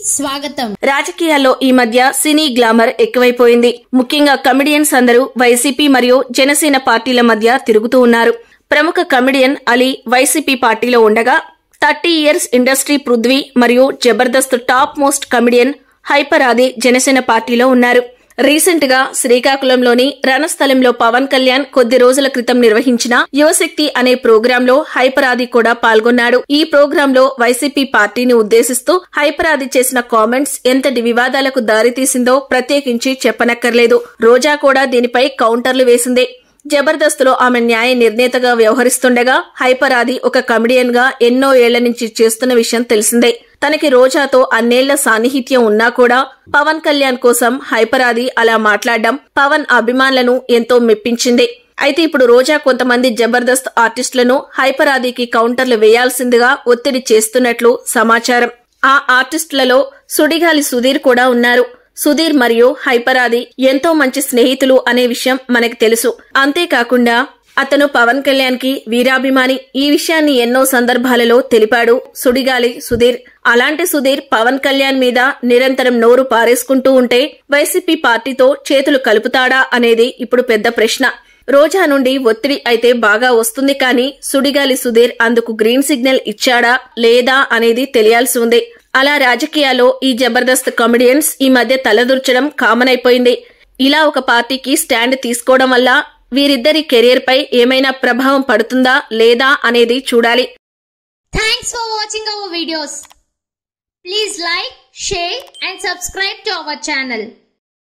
స్వాగతం రాజకీయాల్లో ఈ మధ్య సినీ గ్లామర్ ఎక్కువైపోయింది ముఖ్యంగా కమెడియన్స్ అందరూ వైసీపీ మరియు జనసేన పార్టీల మధ్య తిరుగుతూ ఉన్నారు ప్రముఖ కమెడియన్ అలీ వైసీపీ పార్టీలో ఉండగా థర్టీ ఇయర్స్ ఇండస్ట్రీ పృథ్వీ మరియు Jabardasth top most comedian hyper ఆది జనసేన పార్టీలో ఉన్నారు రీసెంట్ గా శ్రీకాకుళంలోని రణస్థలంలో పవన్ కళ్యాణ్ కొద్ది రోజుల క్రితం నిర్వహించిన యువశక్తి అనే ప్రోగ్రాం లో హైపరాది కూడా పాల్గొన్నాడు ఈ ప్రోగ్రాం లో వైసీపీ పార్టీని ఉద్దేశిస్తూ హైపరాది చేసిన కామెంట్స్ ఎంతటి వివాదాలకు దారితీసిందో ప్రత్యేకించి చెప్పనక్కర్లేదు రోజా కూడా దీనిపై కౌంటర్లు వేసింది జబర్దస్త్ లో ఆమె న్యాయ నిర్ణేతగా వ్యవహరిస్తుండగా హైపరాది ఒక కమెడియన్ గా ఎన్నో ఏళ్ల నుంచి చేస్తున్న విషయం తెలిసిందే తనకి రోజాతో అన్నేళ్ల సాన్నిహిత్యం ఉన్నా కూడా పవన్ కళ్యాణ్ కోసం హైపరాది అలా మాట్లాడడం పవన్ అభిమానులను ఎంతో మెప్పించింది అయితే ఇప్పుడు రోజా కొంతమంది జబర్దస్త్ ఆర్టిస్టులను హైపరాదికి కౌంటర్లు వేయాల్సిందిగా ఒత్తిడి చేస్తున్నట్లు సమాచారం ఆ ఆర్టిస్టులలో సుడిగాలి సుధీర్ కూడా ఉన్నారు సుధీర్ మరియు హైపరాది ఎంతో మంచి స్నేహితులు అనే విషయం మనకి తెలుసు అంతేకాకుండా అతను పవన్ కళ్యాణ్ కి వీరాభిమాని ఈ విషయాన్ని ఎన్నో సందర్భాలలో తెలిపాడు సుడిగాలి సుధీర్ అలాంటి సుధీర్ పవన్ కళ్యాణ్ మీద నిరంతరం నోరు పారేసుకుంటూ ఉంటే వైసీపీ పార్టీతో చేతులు కలుపుతాడా అనేది ఇప్పుడు పెద్ద ప్రశ్న రోజా నుండి ఒత్తిడి అయితే బాగా వస్తుంది కానీ సుడిగాలి సుధీర్ అందుకు గ్రీన్ సిగ్నల్ ఇచ్చాడా లేదా అనేది తెలియాల్సి ఉంది అలా రాజకీయాల్లో ఈ జబర్దస్త్ కామెడియన్స్ ఈ మధ్య తలదూర్చడం కామన్ అయిపోయింది ఇలా ఒక పార్టీకి స్టాండ్ తీసుకోవడం వల్ల వీరిద్దరి కెరీర్ పై ఏమైనా ప్రభావం పడుతుందా లేదా అనేది చూడాలి thanks for watching our videos please like share and subscribe to our channel